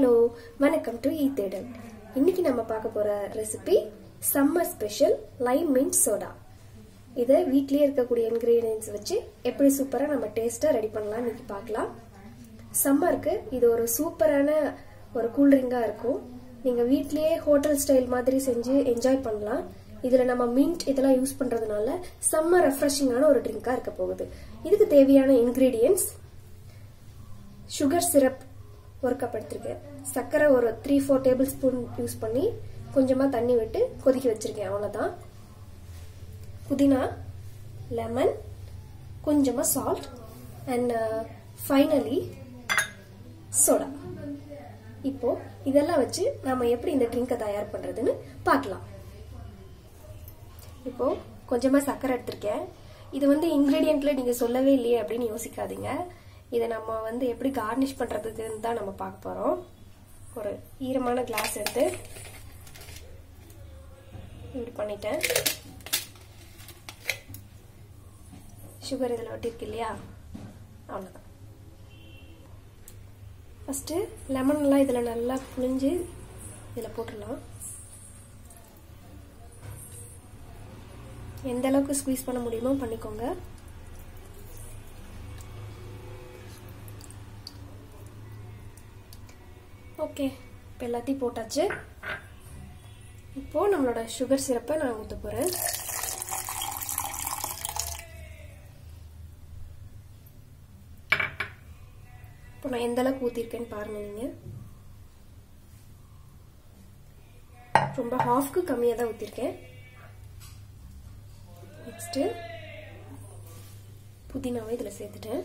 hello வணக்கம் to ஈ தேடல் இன்னைக்கு நம்ம பார்க்க போற recipe summer special lime mint soda இதை வீட்லயே இருக்கக்கூடிய இன்கிரீடியன்ஸ் வச்சு எப்படி சூப்பரா நம்ம டேஸ்டா ரெடி பண்ணலாம் இன்னைக்கு பார்க்கலாம் சம்மருக்கு இது ஒரு சூப்பரான ஒரு கூல்ட்ரிங்கா இருக்கும் நீங்க வீட்லயே ஹோட்டல் ஸ்டைல் மாதிரி செஞ்சு என்ஜாய் பண்ணலாம் இதுல நம்ம மின்ட் இதெல்லாம் யூஸ் பண்றதுனால செம்ம ரெஃப்ரெஷிங்கான ஒரு ட்ரிங்கா இருக்க போகுது இதுக்கு தேவையான இன்கிரீடியன்ஸ் சுகர் சிரப் ஒரு கப் எடுத்திருக்கேன் சர்க்கரை ஒரு three four tablespoon use பண்ணி கொஞ்சமா தண்ணி விட்டு கொதிக்க வச்சிருக்கேன் அவ்வளவுதான் புதினா லெமன் கொஞ்சமா சால்ட் அண்ட் ஃபைனலி சோடா இப்போ இதெல்லாம் வச்சு நாம எப்படி இந்த ட்ரிங்கை தயார் பண்றதுன்னு பார்க்கலாம் இப்போ கொஞ்சமா சர்க்கரை எடுத்திருக்கேன் இது வந்து இன்கிரீடியன்ட்ல நீங்க சொல்லவே இல்லையே அப்படின்னு யோசிக்காதீங்க இதை நம்ம வந்து எப்படி கார்னிஷ் பண்றதுக்குன்னு தான் நம்ம பார்க்க போறோம் ஒரு ஈரமான கிளாஸ் எடுத்து இப்படி பண்ணிட்டேன் சுகர் இதில் ஒட்டிருக்கு இல்லையா அவ்வளோதான் ஃபஸ்ட்டு லெமன்லாம் இதில் நல்லா புழிஞ்சு இதில் போட்டுடலாம் எந்த அளவுக்கு ஸ்குவீஸ் பண்ண முடியுமோ பண்ணிக்கோங்க ஓகே இப்போ எல்லாத்தையும் போட்டாச்சு இப்போ நம்மளோட சுகர் சிரப்பை நான் ஊற்ற போகிறேன் இப்போ நான் எந்த அளவுக்கு ஊற்றிருக்கேன்னு பாருங்க நீங்கள் ரொம்ப ஹாஃப்க்கு கம்மியாக தான் ஊற்றிருக்கேன் நெக்ஸ்ட்டு புதினாவை இதில் சேர்த்துட்டேன்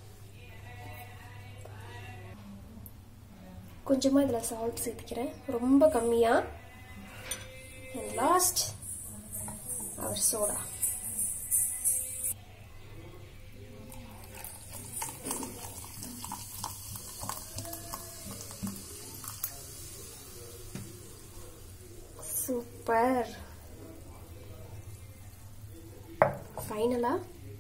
கொஞ்சமாக இதில் சால்ட் சேர்த்துக்கிறேன் ரொம்ப கம்மியாக and last our soda super ஃபைனலாக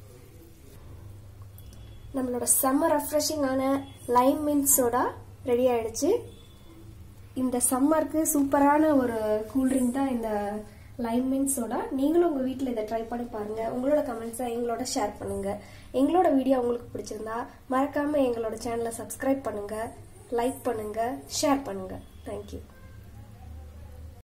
நம்மளோட செம்ம ரெஃப்ரெஷிங்கான லைம் மின்ட் சோடா ரெடி ஆயிடுச்சு இந்த சம்மருக்கு சூப்பரான ஒரு கூல்ட்ரிங்க் தான் இந்த லைம் மின்ட் சோடா நீங்களும் உங்கள் வீட்டில் இதை ட்ரை பண்ணி பாருங்கள் உங்களோட கமெண்ட்ஸை எங்களோட ஷேர் பண்ணுங்கள் எங்களோட வீடியோ உங்களுக்கு பிடிச்சிருந்தா மறக்காமல் எங்களோட சேனலை சப்ஸ்கிரைப் பண்ணுங்கள் லைக் பண்ணுங்கள் ஷேர் பண்ணுங்கள் தேங்க்யூ